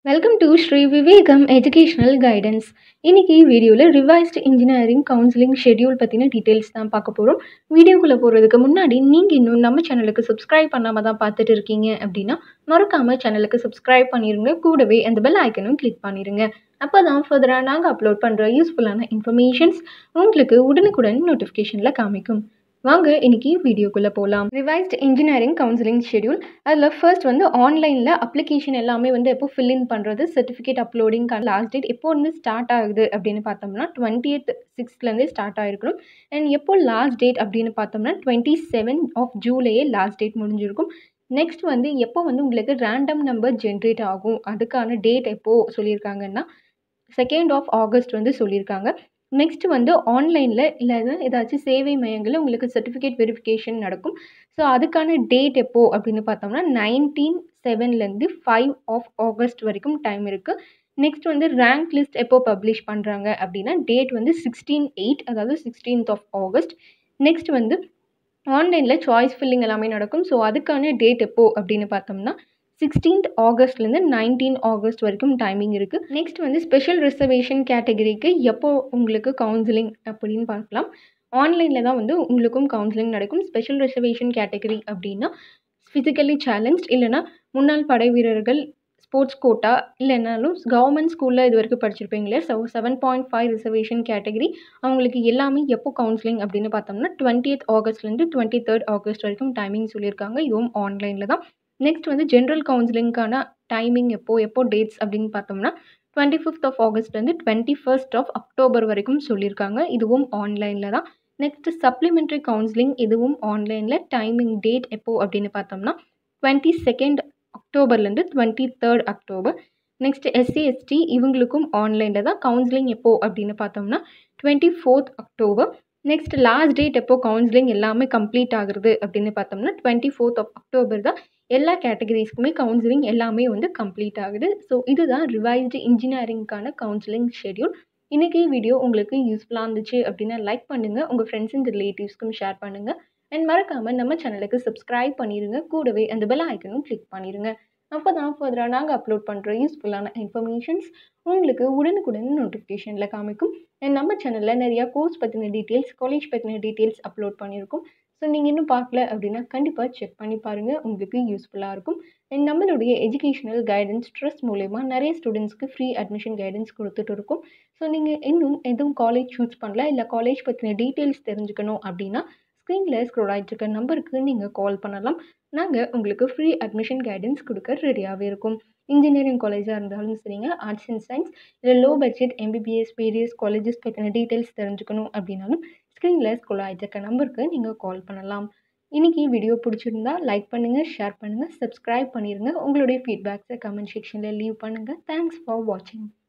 welcome to Sri Vivekam educational guidance இன்னைக்கு வீடியோவில் revised engineering counselling schedule பற்றின டீட்டெயில்ஸ் தான் பார்க்க போகிறோம் வீடியோக்குள்ளே போகிறதுக்கு முன்னாடி நீங்கள் இன்னும் நம்ம சேனலுக்கு சப்ஸ்கிரைப் பண்ணாமல் தான் பார்த்துட்டு இருக்கீங்க அப்படின்னா மறக்காமல் சேனலுக்கு சப்ஸ்கிரைப் பண்ணிடுங்க கூடவே அந்த பெல் ஐக்கனும் கிளிக் பண்ணிடுங்க அப்போ தான் ஃபர்தராக நாங்கள் அப்லோட் பண்ணுற யூஸ்ஃபுல்லான இன்ஃபர்மேஷன்ஸ் உங்களுக்கு உடனுக்குடன் நோட்டிஃபிகேஷனில் காமிக்கும் வாங்க இன்னைக்கு வீடியோக்குள்ளே போகலாம் ரிவைஸ்ட் இன்ஜினியரிங் கவுன்சிலிங் ஷெட்யூல் அதில் ஃபர்ஸ்ட் வந்து ஆன்லைனில் அப்ளிகேஷன் எல்லாமே வந்து எப்போ ஃபில்இன் பண்ணுறது சர்டிஃபிகேட் அப்லோடிங் லாஸ்ட் டேட் எப்போ வந்து ஸ்டார்ட் ஆகுது அப்படின்னு பார்த்தோம்னா டுவெண்ட்டி எய்த் சிக்ஸ்த்லேருந்தே ஸ்டார்ட் ஆகிருக்கணும் அண்ட் எப்போ லாஸ்ட் டேட் அப்படின்னு பார்த்தோம்னா டுவெண்ட்டி செவன் ஆஃப் ஜூலையே லாஸ்ட் டேட் முடிஞ்சிருக்கும் நெக்ஸ்ட் வந்து எப்போ வந்து உங்களுக்கு ரேண்டம் நம்பர் ஜென்ரேட் ஆகும் அதுக்கான டேட் எப்போது சொல்லியிருக்காங்கன்னா செகண்ட் ஆஃப் ஆகஸ்ட் வந்து சொல்லியிருக்காங்க நெக்ஸ்ட் வந்து ஆன்லைனில் இல்லை ஏதாச்சும் சேவை மையங்களில் உங்களுக்கு சர்டிஃபிகேட் வெரிஃபிகேஷன் நடக்கும் ஸோ அதுக்கான டேட் எப்போது அப்படின்னு பார்த்தோம்னா நைன்டீன் செவன்லேருந்து ஃபைவ் ஆஃப் ஆகஸ்ட் வரைக்கும் டைம் இருக்குது நெக்ஸ்ட் வந்து ரேங்க் லிஸ்ட் எப்போ பப்ளிஷ் பண்ணுறாங்க அப்படின்னா டேட் வந்து சிக்ஸ்டீன் எயிட் அதாவது சிக்ஸ்டீன்த் ஆஃப் ஆகஸ்ட் நெக்ஸ்ட் வந்து ஆன்லைனில் சாய்ஸ் ஃபில்லிங் எல்லாமே நடக்கும் ஸோ அதுக்கான டேட் எப்போ அப்படின்னு பார்த்தோம்னா சிக்ஸ்டீன்த் ஆகஸ்ட்லேருந்து நைன்டீன் ஆகஸ்ட் வரைக்கும் டைமிங் இருக்குது நெக்ஸ்ட் வந்து ஸ்பெஷல் ரிசர்வேஷன் கேட்டகரிக்கு எப்போ உங்களுக்கு கவுன்சிலிங் அப்படின்னு பார்க்கலாம் ஆன்லைனில் தான் வந்து உங்களுக்கும் கவுன்சிலிங் நடக்கும் ஸ்பெஷல் ரிசர்வேஷன் கேட்டகரி அப்படின்னா ஃபிசிக்கலி சேலஞ்ச் இல்லைனா முன்னாள் படை வீரர்கள் ஸ்போர்ட்ஸ் கோட்டா இல்லைனாலும் கவர்மெண்ட் ஸ்கூலில் இது வரைக்கும் படிச்சிருப்பீங்களே so seven point five reservation category அவங்களுக்கு எல்லாமே எப்போ கவுன்சிலிங் அப்படின்னு பார்த்தோம்னா டுவெண்ட்டி ஆகஸ்ட்லேருந்து டுவெண்ட்டி தேர்ட் ஆகஸ்ட் வரைக்கும் டைமிங் சொல்லியிருக்காங்க இதுவும் ஆன்லைனில் தான் நெக்ஸ்ட் வந்து ஜென்ரல் கவுன்சிலிங்க்கான டைமிங் எப்போ எப்போ டேட்ஸ் அப்படின்னு பார்த்தோம்னா டுவெண்ட்டி ஃபிஃப்த் ஆஃப் ஆகஸ்ட்லேருந்து டுவெண்ட்டி ஃபர்ஸ்ட் ஆஃப் அக்டோபர் வரைக்கும் சொல்லியிருக்காங்க இதுவும் ஆன்லைனில் தான் நெக்ஸ்ட் சப்ளிமெண்ட்ரி கவுன்சிலிங் இதுவும் ஆன்லைனில் டைமிங் டேட் எப்போ அப்படின்னு பார்த்தோம்னா டுவெண்ட்டி செகண்ட் அக்டோபர்லேருந்து twenty third October next SC ST இவங்களுக்கும் ஆன்லைனில் தான் கவுன்சிலிங் எப்போ அப்படின்னு பார்த்தோம்னா twenty fourth October next last date எப்போ கவுன்சிலிங் எல்லாமே கம்ப்ளீட் ஆகுறது அப்படின்னு பார்த்தோம்னா டுவெண்ட்டி ஃபோர்த் ஆஃப் அக்டோபர் தான் எல்லா கேட்டகரிஸ்க்குமே கவுன்சிலிங் எல்லாமே வந்து கம்ப்ளீட் ஆகுது ஸோ இதுதான் ரிவைஸ்டு இன்ஜினியரிங்க்கான கவுன்சிலிங் ஷெட்யூல் இன்றைக்கி வீடியோ உங்களுக்கு யூஸ்ஃபுல்லாக இருந்துச்சு அப்படின்னா லைக் பண்ணுங்கள் உங்கள் ஃப்ரெண்ட்ஸ் அண்ட் ரிலேட்டிவ்ஸ்க்கும் ஷேர் பண்ணுங்கள் அண்ட் மறக்காமல் நம்ம சேனலுக்கு சப்ஸ்கிரைப் பண்ணிடுங்க கூடவே அந்த பெல் ஐக்கனும் கிளிக் பண்ணிடுங்க அப்போ தான் ஃபர்தராக நாங்கள் அப்லோட் பண்ணுற யூஸ்ஃபுல்லான இன்ஃபர்மேஷன்ஸ் உங்களுக்கு உடனுக்குடன் நோட்டிஃபிகேஷனில் காமிக்கும் அண்ட் நம்ம சேனலில் நிறையா கோர்ஸ் பற்றின டீட்டெயில்ஸ் காலேஜ் பற்றின டீட்டெயில்ஸ் அப்லோட் பண்ணியிருக்கோம் ஸோ நீங்கள் இன்னும் பார்க்கல அப்படின்னா கண்டிப்பாக செக் பண்ணி பாருங்கள் உங்களுக்கு யூஸ்ஃபுல்லாக இருக்கும் அண்ட் நம்மளுடைய எஜுகேஷனல் கைடன்ஸ் ட்ரஸ்ட் மூலயமா நிறைய ஸ்டூடெண்ட்ஸ்க்கு ஃப்ரீ அட்மிஷன் கைடன்ஸ் கொடுத்துட்டு இருக்கோம் ஸோ நீங்கள் இன்னும் எதுவும் காலேஜ் சூஸ் பண்ணல இல்லை காலேஜ் பற்றின டீட்டெயில்ஸ் தெரிஞ்சுக்கணும் அப்படின்னா ஸ்க்ரீனில் ஸ்க்ரோல் ஆகிட்டு இருக்க நம்பருக்கு நீங்கள் கால் பண்ணலாம் நாங்கள் உங்களுக்கு ஃப்ரீ அட்மிஷன் கைடன்ஸ் கொடுக்க ரெடியாகவே இருக்கும் இன்ஜினியரிங் காலேஜாக இருந்தாலும் சரிங்க ஆர்ட்ஸ் அண்ட் சயின்ஸ் இல்லை low budget MBBS various colleges பற்றின டீட்டெயில்ஸ் தெரிஞ்சுக்கணும் அப்படின்னாலும் ஸ்க்ரீனில் ஸ்க்ரோல் ஆகிட்டு இருக்க நம்பருக்கு நீங்கள் கால் பண்ணலாம் இன்றைக்கி வீடியோ பிடிச்சிருந்தா லைக் பண்ணுங்கள் ஷேர் பண்ணுங்கள் சப்ஸ்கிரைப் பண்ணிடுங்க உங்களுடைய ஃபீட்பேக்ஸை கமெண்ட் செக்ஷனில் லீவ் பண்ணுங்கள் தேங்க்ஸ் ஃபார் வாட்சிங்